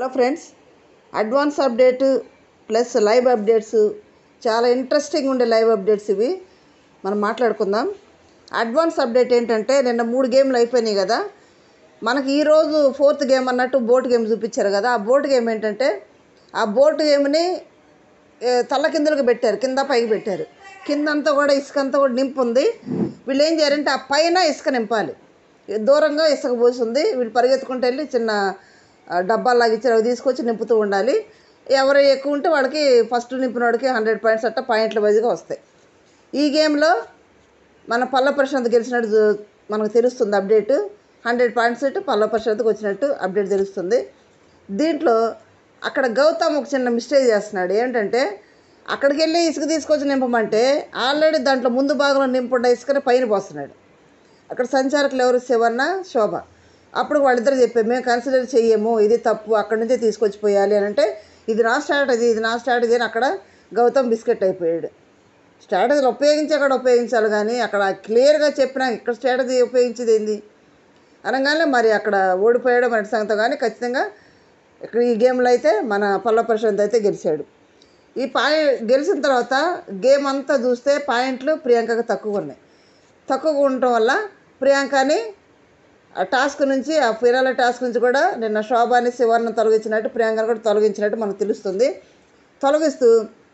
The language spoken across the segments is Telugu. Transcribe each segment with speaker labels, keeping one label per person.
Speaker 1: hello friends advance update plus live updates చాలా ఇంట్రెస్టింగ్ ఉండే లైవ్ అప్డేట్స్ ఇవి మనం మాట్లాడుకుందాం అడ్వాన్స్ అప్డేట్ ఏంటంటే నిన్న మూడు గేమ్లు అయిపోయినాయి కదా మనకి ఈరోజు ఫోర్త్ గేమ్ అన్నట్టు బోట్ గేమ్ చూపించారు కదా ఆ బోట్ గేమ్ ఏంటంటే ఆ బోట్ గేమ్ని ఏ, తల్ల కిందలకు పెట్టారు కింద పైకి పెట్టారు కింద అంతా కూడా ఇసుక అంతా కూడా నింపు ఉంది వీళ్ళు ఏం చేయాలంటే ఆ పైన ఇసుక నింపాలి దూరంగా ఇసుక పోసి ఉంది వీళ్ళు పరిగెత్తుకుంటూ వెళ్ళి చిన్న ఆ, డబ్బాలాగా ఇచ్చారు అవి తీసుకొచ్చి నింపుతూ ఉండాలి ఎవరు ఎక్కువ ఉంటే వాడికి ఫస్ట్ నింపిన వాడికి హండ్రెడ్ పాయింట్స్ అట్ట పాయింట్ల వైజ్గా వస్తాయి ఈ గేమ్లో మన పల్ల ప్రశాంత్ గెలిచినట్టు జు- మనకు తెలుస్తుంది అప్డేట్ హండ్రెడ్ పాయింట్స్ ఇటు పల్ల ప్రశాంత్కి వచ్చినట్టు అప్డేట్ తెలుస్తుంది దీంట్లో అక్కడ గౌతమ్ ఒక చిన్న మిస్టేక్ చేస్తున్నాడు ఏంటంటే అక్కడికి వెళ్ళి ఇసుక తీసుకొచ్చి నింపమంటే ఆల్రెడీ దాంట్లో ముందు భాగంలో నింపుండ ఇసుకని పైన పోస్తున్నాడు అక్కడ సంచారకులు ఎవరు శివన్న శోభ అప్పుడు వాళ్ళిద్దరు చెప్పారు మేము కన్సిడర్ చెయ్యము ఇది తప్పు అక్కడి నుంచే తీసుకొచ్చి పోయాలి అని అంటే ఇది నా స్ట్రాటజీ ఇది నా స్ట్రాటజీ అని అక్కడ గౌతమ్ బిస్కెట్ అయిపోయాడు స్ట్రాటజీలు ఉపయోగించి అక్కడ ఉపయోగించాలి కానీ అక్కడ క్లియర్గా చెప్పినా ఇక్కడ స్ట్రాటజీ ఉపయోగించేది ఏంది అనగానే మరి అక్కడ ఓడిపోయాడు మన సంగతి కానీ ఖచ్చితంగా ఇక్కడ ఈ గేమ్లో అయితే మన పల్ల ప్రశాంత్ అయితే గెలిచాడు ఈ పాయి గెలిచిన తర్వాత గేమ్ అంతా చూస్తే పాయింట్లు ప్రియాంకకు తక్కువ ఉన్నాయి తక్కువగా ఉండటం వల్ల ప్రియాంకని ఆ టాస్క్ నుంచి ఆ ఫిరాల టాస్క్ నుంచి కూడా నిన్న శోభాని శివర్ని తొలగించినట్టు ప్రియాంకను కూడా తొలగించినట్టు మనకు తెలుస్తుంది తొలగిస్తూ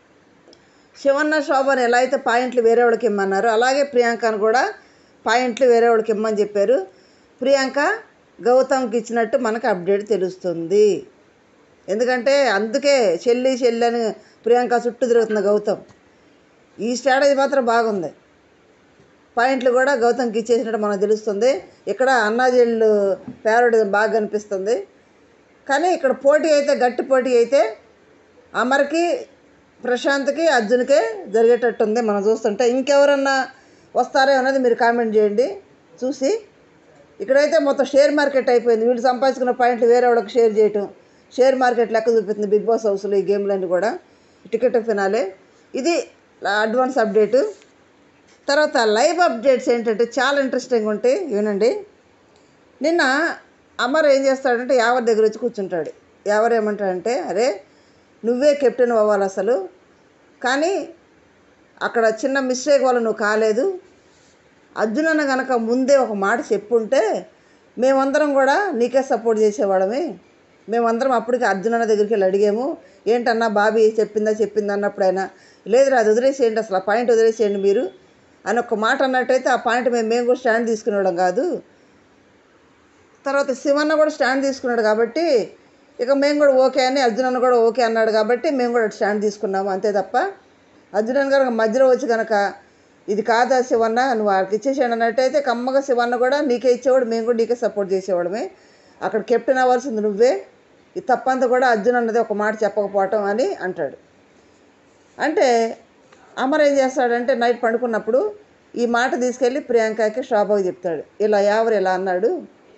Speaker 1: శివన్న శోభని ఎలా అయితే పాయింట్లు వేరే వాళ్ళకి ఇమ్మన్నారో అలాగే ప్రియాంకను కూడా పాయింట్లు వేరే వాళ్ళకి ఇమ్మని చెప్పారు ప్రియాంక గౌతమ్కి ఇచ్చినట్టు మనకు అప్డేట్ తెలుస్తుంది ఎందుకంటే అందుకే చెల్లి చెల్లి అని ప్రియాంక చుట్టూ తిరుగుతుంది గౌతమ్ ఈ స్ట్రాటజీ మాత్రం బాగుంది పాయింట్లు కూడా గౌతమ్కి ఇచ్చేసినట్టు మనకు తెలుస్తుంది ఇక్కడ అన్నాజీళ్ళు ఫేవరెట్ బాగా కనిపిస్తుంది కానీ ఇక్కడ పోటీ అయితే గట్టి పోటీ అయితే అమర్కి ప్రశాంత్కి అర్జున్కే జరిగేటట్టుంది మనం చూస్తుంటే ఇంకెవరన్నా వస్తారో అనేది మీరు కామెంట్ చేయండి చూసి ఇక్కడైతే మొత్తం షేర్ మార్కెట్ అయిపోయింది వీళ్ళు సంపాదించుకున్న పాయింట్లు వేరే వాళ్ళకి షేర్ చేయటం షేర్ మార్కెట్ లెక్క చూపిస్తుంది బిగ్ బాస్ హౌస్లో ఈ గేమ్లన్నీ కూడా టికెట్ ఫినాలే ఇది అడ్వాన్స్ అప్డేటు తర్వాత లైవ్ అప్డేట్స్ ఏంటంటే చాలా ఇంట్రెస్టింగ్ ఉంటాయి వినండి నిన్న అమర్ ఏం చేస్తాడంటే యావర్ దగ్గర వచ్చి కూర్చుంటాడు యావర్ ఏమంటాడంటే అరే నువ్వే కెప్టెన్ అవ్వాలి అసలు కానీ అక్కడ చిన్న మిస్టేక్ వల్ల నువ్వు కాలేదు అర్జున్ అన్న కనుక ముందే ఒక మాట చెప్పుంటే మేమందరం కూడా నీకే సపోర్ట్ చేసేవాళ్ళమే మేమందరం అప్పటికి అర్జున్ అన్న దగ్గరికి వెళ్ళి అడిగాము ఏంటన్నా బాబీ చెప్పిందా చెప్పిందా అన్నప్పుడైనా లేదురా అది వదిలేసేయండి అసలు ఆ పాయింట్ వదిలేసేయండి మీరు అని ఒక మాట అన్నట్టయితే ఆ పాయింట్ మేము మేము కూడా స్టాండ్ తీసుకునేవాళ్ళం కాదు తర్వాత శివన్న కూడా స్టాండ్ తీసుకున్నాడు కాబట్టి ఇక మేము కూడా ఓకే అని అర్జున్ అన్న కూడా ఓకే అన్నాడు కాబట్టి మేము కూడా స్టాండ్ తీసుకున్నాము అంతే తప్ప అర్జున్ అన్న గారు మధ్యలో వచ్చి కనుక ఇది కాదా శివన్న నువ్వు వాళ్ళకి ఇచ్చేసాడు అన్నట్టయితే కమ్మగా శివన్న కూడా నీకే ఇచ్చేవాడు మేము కూడా నీకే సపోర్ట్ చేసేవాడమే అక్కడ కెప్టెన్ అవ్వాల్సింది నువ్వే ఈ తప్పంతా కూడా అర్జున్ అన్నది ఒక మాట చెప్పకపోవటం అని అంటాడు అంటే అమర్ ఏం చేస్తాడంటే నైట్ పండుకున్నప్పుడు ఈ మాట తీసుకెళ్ళి ప్రియాంకకి శోభకి చెప్తాడు ఇలా ఎవరు ఇలా అన్నాడు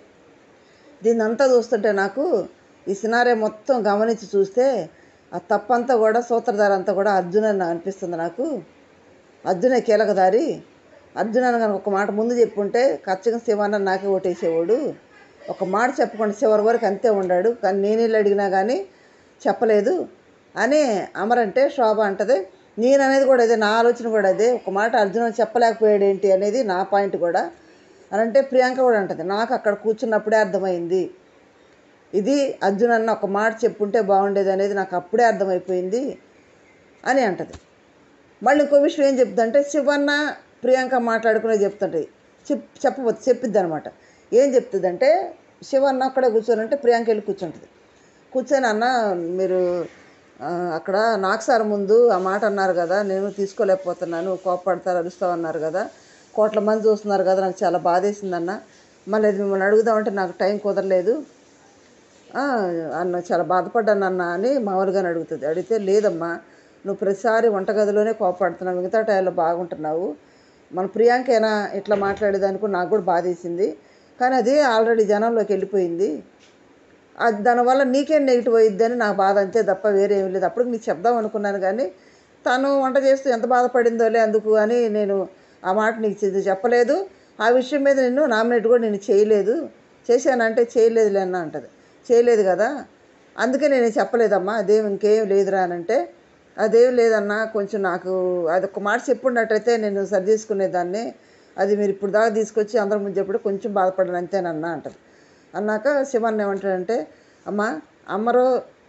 Speaker 1: దీన్ని అంతా చూస్తుంటే నాకు ఈ సినారే మొత్తం గమనించి చూస్తే ఆ తప్పంతా కూడా సూత్రధార అంతా కూడా అర్జున్ అని అనిపిస్తుంది నాకు అర్జునే కీలకదారి అర్జున్ అని కనుక ఒక మాట ముందు చెప్పుంటే ఖచ్చితంగా శివాన్న నాకే ఓటేసేవాడు ఒక మాట చెప్పకుండా చివరి వరకు అంతే ఉన్నాడు కానీ నేను వెళ్ళి అడిగినా కానీ చెప్పలేదు అని అమర్ అంటే శోభ అంటది నేను అనేది కూడా అదే నా ఆలోచన కూడా అదే ఒక మాట అర్జున్ చెప్పలేకపోయాడు ఏంటి అనేది నా పాయింట్ కూడా అని అంటే ప్రియాంక కూడా అంటది నాకు అక్కడ కూర్చున్నప్పుడే అర్థమైంది ఇది అర్జున్ అన్న ఒక మాట చెప్పుంటే బాగుండేది అనేది నాకు అప్పుడే అర్థమైపోయింది అని అంటది మళ్ళీ ఇంకో విషయం ఏం చెప్తుందంటే శివన్న ప్రియాంక మాట్లాడుకునే చెప్తుంటాయి చెప్ చెప్పబోతు చెప్పిద్ది అనమాట ఏం చెప్తుందంటే శివన్న అక్కడే కూర్చొని అంటే ప్రియాంక వెళ్ళి కూర్చుంటుంది కూర్చొని అన్న మీరు ఆ, అక్కడ నాకు సార్ ముందు ఆ మాట అన్నారు కదా నేను తీసుకోలేకపోతున్నాను కోపడతారు అరుస్తావు అన్నారు కదా కోట్ల మంది చూస్తున్నారు కదా నాకు చాలా బాధేసిందన్న మళ్ళీ అది మిమ్మల్ని అడుగుదామంటే నాకు టైం కుదరలేదు "ఆ, అన్న చాలా బాధపడ్డాను అన్న అని మామూలుగానే అడుగుతుంది అడిగితే లేదమ్మా నువ్వు ప్రతిసారి వంటగదిలోనే కోపడుతున్నావు మిగతా టైంలో బాగుంటున్నావు మన ప్రియాంకేనా ఇట్లా మాట్లాడేదానికి నాకు కూడా బాధేసింది కానీ అది ఆల్రెడీ జనంలోకి వెళ్ళిపోయింది అది దానివల్ల నీకేం నెగిటివ్ అయ్యిద్దని నా బాధ అంతే తప్ప వేరే ఏమీ లేదు అప్పుడు నీకు చెప్దాం అనుకున్నాను కానీ తను వంట చేస్తూ ఎంత బాధపడిందోలే అందుకు అని నేను ఆ మాట నీకు చె- చెప్పలేదు ఆ విషయం మీద నిన్ను నామినేట్ కూడా నేను చేయలేదు చేశానంటే చేయలేదులే అన్న అంటది చేయలేదు కదా అందుకే నేను చెప్పలేదమ్మా అదేం ఇంకేం లేదురా అని అంటే అదేం లేదన్నా కొంచెం నాకు అది ఒక మాట చెప్పున్నట్టయితే నేను సరి చేసుకునేదాన్ని అది మీరు ఇప్పుడు దాకా తీసుకొచ్చి అందరి ముందు చెప్పడం కొంచెం బాధపడ్డాను అంతేనన్నా అంటది అన్నాక శివన్ ఏమంటాడంటే అమ్మ అమ్మరో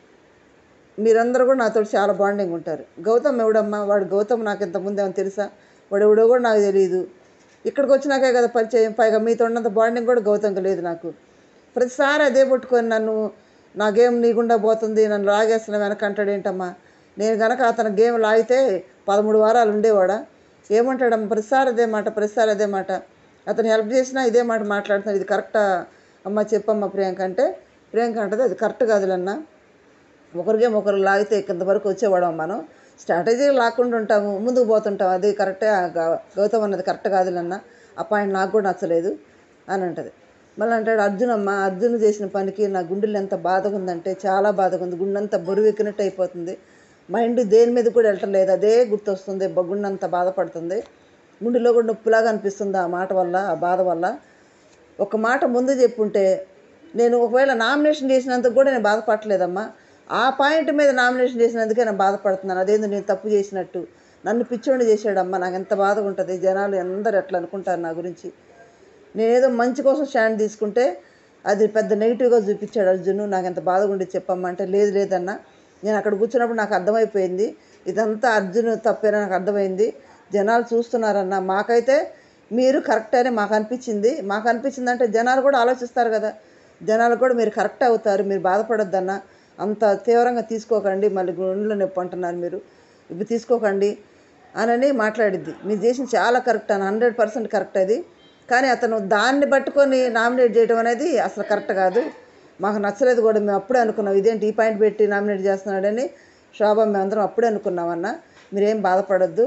Speaker 1: మీరందరూ కూడా నాతో చాలా బాండింగ్ ఉంటారు గౌతమ్ ఎవడమ్మా వాడు గౌతమ్ నాకు ఇంతకుముందు ఏమో తెలుసా వాడు ఎవడో కూడా నాకు తెలియదు ఇక్కడికి వచ్చినాకే కదా పరిచయం పైగా మీతో ఉన్నంత బాండింగ్ కూడా గౌతమ్కి లేదు నాకు ప్రతిసారి అదే పట్టుకొని నన్ను నా గేమ్ నీ గుండా పోతుంది నన్ను లాగేస్తున్న వెనక అంటాడు ఏంటమ్మా నేను కనుక అతను గేమ్ లాగితే పదమూడు వారాలు ఉండేవాడా ఏమంటాడమ్మా ప్రతిసారి అదే మాట ప్రతిసారి అదే మాట అతను హెల్ప్ చేసినా ఇదే మాట మాట్లాడుతున్నాడు ఇది కరెక్టా అమ్మ చెప్పమ్మా ప్రియాంక అంటే ప్రియాంక అంటది అది కరెక్ట్ కాదులన్నా ఒకరికే ఒకరు లాగితే కింద వరకు వచ్చేవాడం మనం స్ట్రాటజీ లాక్కుండా ఉంటాము ముందుకు పోతుంటాం అది కరెక్టే ఆ గ- గౌతమ్ అన్నది కరెక్ట్ కాదులన్న ఆ పాయింట్ నాకు కూడా నచ్చలేదు అని అంటది మళ్ళీ అంటాడు అర్జున్ అమ్మ అర్జున్ చేసిన పనికి నా గుండెలు ఎంత బాధగా ఉందంటే చాలా బాధగా ఉంది గుండె అంతా బరువు ఎక్కినట్టు అయిపోతుంది మైండ్ దేని మీద కూడా వెళ్ళటం లేదు అదే గుర్తొస్తుంది బ- గుండె అంత బాధపడుతుంది గుండెలో కూడా నొప్పిలాగా అనిపిస్తుంది ఆ మాట వల్ల ఆ బాధ వల్ల ఒక మాట ముందు చెప్పుంటే నేను ఒకవేళ నామినేషన్ చేసినందుకు కూడా నేను బాధపడలేదమ్మా ఆ పాయింట్ మీద నామినేషన్ చేసినందుకే నేను బాధపడుతున్నాను అదేందో నేను తప్పు చేసినట్టు నన్ను పిచ్చోండి చేశాడమ్మా నాకు ఎంత బాధగా ఉంటుంది జనాలు అందరు ఎట్లా అనుకుంటారు నా గురించి నేనేదో మంచి కోసం స్టాండ్ తీసుకుంటే అది పెద్ద నెగిటివ్గా చూపించాడు అర్జును నాకు ఎంత బాధగా ఉండేది చెప్పమ్మా అంటే లేదు లేదన్నా నేను అక్కడ కూర్చున్నప్పుడు నాకు అర్థమైపోయింది ఇదంతా అర్జున్ తప్పేనా నాకు అర్థమైంది జనాలు చూస్తున్నారన్న మాకైతే మీరు కరెక్ట్ అని మాకు అనిపించింది మాకు అనిపించింది అంటే జనాలు కూడా ఆలోచిస్తారు కదా జనాలు కూడా మీరు కరెక్ట్ అవుతారు మీరు బాధపడొద్దన్న అంత తీవ్రంగా తీసుకోకండి మళ్ళీ గుండెలో నొప్పి అంటున్నారు మీరు ఇప్పుడు తీసుకోకండి అనని మాట్లాడిద్ది మీరు చేసిన చాలా కరెక్ట్ అని హండ్రెడ్ పర్సెంట్ కరెక్ట్ అది కానీ అతను దాన్ని పట్టుకొని నామినేట్ చేయడం అనేది అసలు కరెక్ట్ కాదు మాకు నచ్చలేదు కూడా మేము అప్పుడే అనుకున్నాం ఇదేంటి ఈ పాయింట్ పెట్టి నామినేట్ చేస్తున్నాడని శోభ మేమందరం అప్పుడే అనుకున్నామన్నా మీరేం బాధపడొద్దు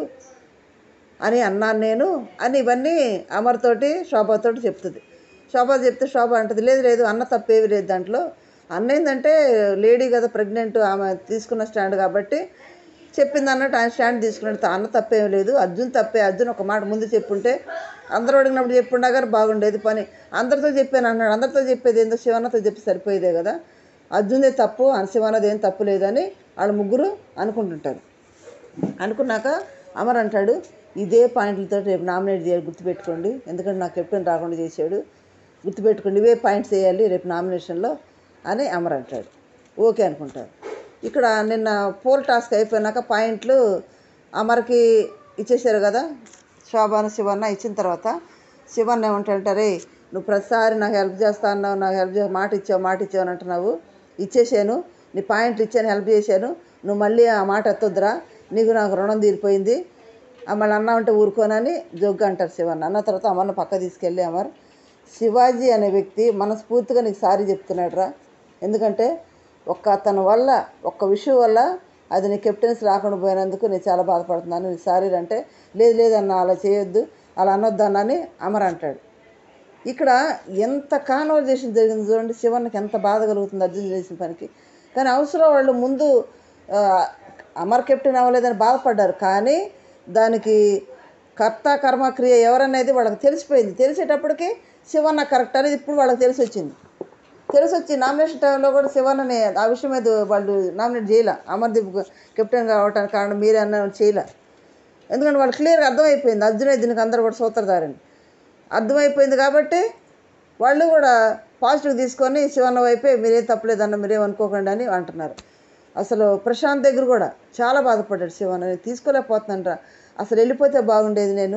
Speaker 1: అని అన్నాను నేను అని ఇవన్నీ అమర్తోటి శోభతోటి చెప్తుంది శోభ చెప్తే శోభ అంటది లేదు లేదు అన్న తప్పేవి లేదు దాంట్లో అన్న ఏంటంటే లేడీ కదా ప్రెగ్నెంట్ ఆమె తీసుకున్న స్టాండ్ కాబట్టి చెప్పింది అన్నట్టు ఆయన స్టాండ్ తీసుకున్నట్టు అన్న తప్పేం లేదు అర్జున్ తప్పే అర్జున్ ఒక మాట ముందు చెప్పుంటే అందరూ అడిగినప్పుడు చెప్పుండా గారు బాగుండేది పని అందరితో చెప్పాను అన్నాడు అందరితో చెప్పేది ఏందో శివన్నతో చెప్పి సరిపోయేదే కదా అర్జున్దే తప్పు అన శివన్నది ఏం తప్పు లేదని వాళ్ళు ముగ్గురు అనుకుంటుంటారు అనుకున్నాక అమర్ అంటాడు ఇదే పాయింట్లతో రేపు నామినేట్ చేయాలి గుర్తుపెట్టుకోండి ఎందుకంటే నాకు కెప్టెన్ రాకుండా చేశాడు గుర్తుపెట్టుకోండి ఇవే పాయింట్స్ వేయాలి రేపు నామినేషన్లో అని అమర్ అంటాడు ఓకే అనుకుంటారు ఇక్కడ నిన్న పోల్ టాస్క్ అయిపోయినాక పాయింట్లు అమర్కి ఇచ్చేసారు కదా శోభాను శివన్న ఇచ్చిన తర్వాత శివన్న ఏమంటాడంటే రే నువ్వు ప్రతిసారి నాకు హెల్ప్ చేస్తా అన్నావు నాకు హెల్ప్ చే మాట ఇచ్చావు మాట ఇచ్చావు అని అంటున్నావు ఇచ్చేసాను నీ పాయింట్లు ఇచ్చాను హెల్ప్ చేశాను నువ్వు మళ్ళీ ఆ మాట ఎత్తొద్దురా నీకు నాకు రుణం తీరిపోయింది ఆ మళ్ళీ అన్నా ఉంటే ఊరుకోనని జోగ్గా అంటారు శివన్న అన్న తర్వాత అమర్ని పక్క తీసుకెళ్ళి అమర్ శివాజీ అనే వ్యక్తి మనస్ఫూర్తిగా నీకు సారీ చెప్తున్నాడు రా ఎందుకంటే ఒక్క అతని వల్ల ఒక్క విషయం వల్ల అది నీ కెప్టెన్స్ రాకుండా పోయినందుకు నేను చాలా బాధపడుతున్నాను నీకు సారీ అంటే లేదు లేదన్న అలా చేయొద్దు అలా అనొద్దన్నని అమర్ అంటాడు ఇక్కడ ఎంత కాన్వర్జేషన్ జరిగింది చూడండి శివన్నకి ఎంత బాధ కలుగుతుంది అర్జున్ చేసిన పనికి కానీ అవసరం వాళ్ళు ముందు ఆ, అమర్ కెప్టెన్ అవ్వలేదని బాధపడ్డారు కానీ దానికి కర్త కర్మ క్రియ ఎవరనేది వాళ్ళకి తెలిసిపోయింది తెలిసేటప్పటికి శివన్న కరెక్ట్ అనేది ఇప్పుడు వాళ్ళకి తెలిసి వచ్చింది తెలిసి వచ్చి నామినేషన్ టైంలో కూడా శివన్నని ఆ విషయం మీద వాళ్ళు నామినేట్ చేయలే అమర్దీప్ కెప్టెన్ కావడానికి కారణం మీరే అన్న చేయలే ఎందుకంటే వాళ్ళు క్లియర్గా అర్థమైపోయింది అర్జునే దీనికి అందరూ కూడా సూత్రధారని అర్థమైపోయింది కాబట్టి వాళ్ళు కూడా పాజిటివ్ తీసుకొని శివన్న వైపే మీరేం తప్పలేదన్న మీరేం అనుకోకండి అని అంటున్నారు అసలు ప్రశాంత్ దగ్గర కూడా చాలా బాధపడ్డాడు శివన్న నేను తీసుకోలేకపోతున్నాను అసలు వెళ్ళిపోతే బాగుండేది నేను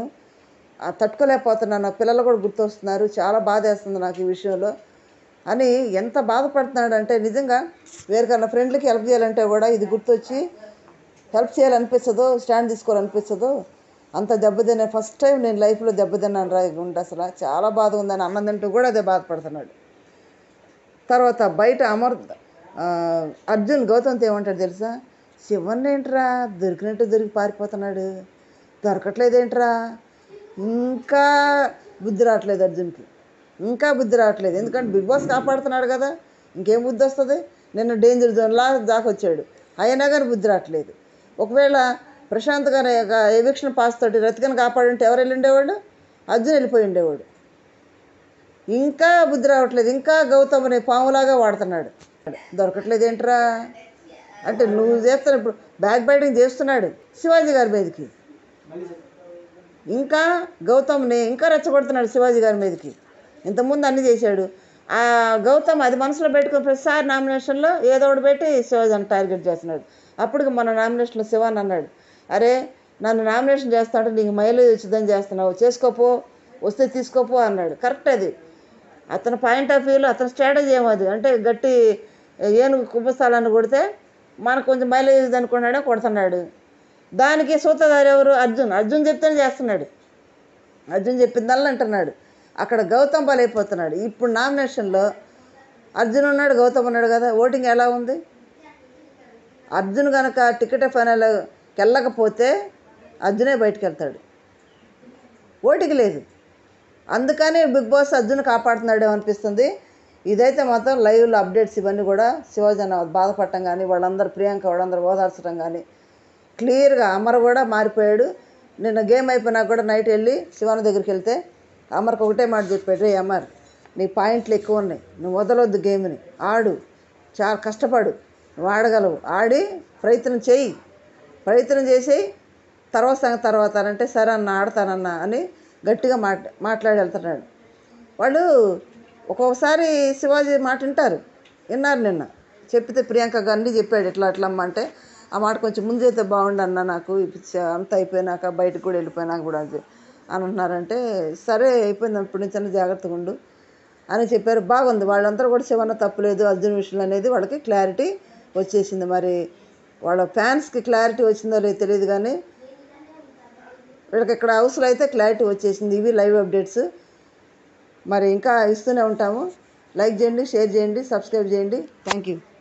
Speaker 1: ఆ తట్టుకోలేకపోతున్నాను నా పిల్లలు కూడా గుర్తొస్తున్నారు చాలా బాధ వేస్తుంది నాకు ఈ విషయంలో అని ఎంత బాధపడుతున్నాడు అంటే నిజంగా వేరికన్నా ఫ్రెండ్లకి హెల్ప్ చేయాలంటే కూడా ఇది గుర్తొచ్చి హెల్ప్ చేయాలనిపిస్తుందో స్టాండ్ తీసుకోవాలనిపిస్తుందో అంత దెబ్బతిన్నా ఫస్ట్ టైం నేను లైఫ్లో దెబ్బతిన్నాను రా గుండె అసలు చాలా బాధ ఉందని అన్నం తింటూ కూడా అదే బాధపడుతున్నాడు తర్వాత బయట అమర్ ఆ, అర్జున్ గౌతమ్తో ఏమంటాడు తెలుసా శివన్ ఏంట్రా దొరికినట్టు దొరికి పారిపోతున్నాడు దొరకట్లేదేంట్రా ఇంకా బుద్ధి రావట్లేదు అర్జున్కి ఇంకా బుద్ధి రావట్లేదు ఎందుకంటే బిగ్ బాస్ కాపాడుతున్నాడు కదా ఇంకేం బుద్ధి వస్తుంది నిన్న డేంజర్ జోన్లా దాకా వచ్చాడు అయినా కానీ బుద్ధి రావట్లేదు ఒకవేళ ప్రశాంత్ గారు ఎవిక్షన్ పాస్ తోటి రతికను కాపాడుంటే ఎవరు వెళ్ళి ఉండేవాడు అర్జున్ వెళ్ళిపోయి ఉండేవాడు ఇంకా బుద్ధి రావట్లేదు ఇంకా గౌతమ్ని పాములాగా వాడుతున్నాడు దొరకట్లేదు ఏంట్రా అంటే నువ్వు చేస్తున్న ఇప్పుడు బ్యాక్ బైటింగ్ చేస్తున్నాడు శివాజీ గారి మీదకి ఇంకా గౌతమ్ని ఇంకా రెచ్చగొడుతున్నాడు శివాజీ గారి మీదకి ఇంతకుముందు అన్ని చేశాడు ఆ గౌతమ్ అది మనసులో పెట్టుకుని ప్రతిసారి నామినేషన్లో ఏదో ఒకటి పెట్టి శివాజీని టార్గెట్ చేస్తున్నాడు అప్పుడు మన నామినేషన్లో శివాన్ అన్నాడు అరే నన్ను నామినేషన్ చేస్తా అంటే నీకు మైలేజ్ వచ్చిందని చేస్తున్నావు చేసుకోపో వస్తే తీసుకోపో అన్నాడు కరెక్ట్ అది అతని పాయింట్ ఆఫ్ వ్యూలో అతని స్ట్రాటజీ ఏమో అది అంటే గట్టి ఏనుగు కుంభస్థలాన్ని కొడితే మనకు కొంచెం మైలేజ్ అనుకున్నాడే కొడుతున్నాడు దానికి సూత్రధారి ఎవరు అర్జున్ అర్జున్ చెప్తేనే చేస్తున్నాడు అర్జున్ చెప్పిందల్లా అంటున్నాడు అక్కడ గౌతమ్ బలైపోతున్నాడు ఇప్పుడు నామినేషన్లో అర్జున్ ఉన్నాడు గౌతమ్ ఉన్నాడు కదా ఓటింగ్ ఎలా ఉంది అర్జున్ కనుక టికెట్ ఫైనల్కి వెళ్ళకపోతే అర్జునే బయటకు వెళ్తాడు ఓటికి లేదు అందుకని బిగ్ బాస్ అర్జున్ కాపాడుతున్నాడేమో అనిపిస్తుంది ఇదైతే మాత్రం లైవ్లో అప్డేట్స్ ఇవన్నీ కూడా శివాజీ అన్న బాధపడటం కానీ వాళ్ళందరూ ప్రియాంక వాళ్ళందరూ ఓదార్చడం కానీ క్లియర్గా అమర్ కూడా మారిపోయాడు నిన్న గేమ్ అయిపోయినాక కూడా నైట్ వెళ్ళి శివాన దగ్గరికి వెళ్తే అమర్కి ఒకటే మాట చెప్పాడు రే అమర్ నీ పాయింట్లు ఎక్కువ ఉన్నాయి నువ్వు వదలొద్దు గేమ్ని ఆడు చాలా కష్టపడు నువ్వు ఆడగలవు ఆడి ప్రయత్నం చేయి ప్రయత్నం చేసి తర్వాత సంగతి తర్వాత అంటే సరే అన్న ఆడతానన్న అని గట్టిగా మాట్ మాట్లాడి వెళ్తున్నాడు వాళ్ళు ఒక్కొక్కసారి శివాజీ మాట వింటారు విన్నారు నిన్న చెప్పితే ప్రియాంక అన్నీ చెప్పాడు ఇట్లా అట్లా అమ్మ అంటే ఆ మాట కొంచెం ముందు అయితే బాగుండు అన్న నాకు ఇప్పుడు అంత అయిపోయినాక బయటకు కూడా వెళ్ళిపోయినాక కూడా అని చె- అని అంటున్నారంటే సరే అయిపోయింది ఇప్పటి నుంచి అన్న జాగ్రత్తగా ఉండు అని చెప్పారు బాగుంది వాళ్ళందరూ కూడా శివన్న తప్పులేదు అర్జున్ విషయంలో అనేది వాళ్ళకి క్లారిటీ వచ్చేసింది మరి వాళ్ళ ఫ్యాన్స్కి క్లారిటీ వచ్చిందో లేదో తెలియదు కానీ వీళ్ళకి ఇక్కడ హౌస్లో అయితే క్లారిటీ వచ్చేసింది ఇవి లైవ్ అప్డేట్స్ మరి ఇంకా ఇస్తూనే ఉంటాము లైక్ చేయండి షేర్ చేయండి సబ్స్క్రైబ్ చేయండి థ్యాంక్ యూ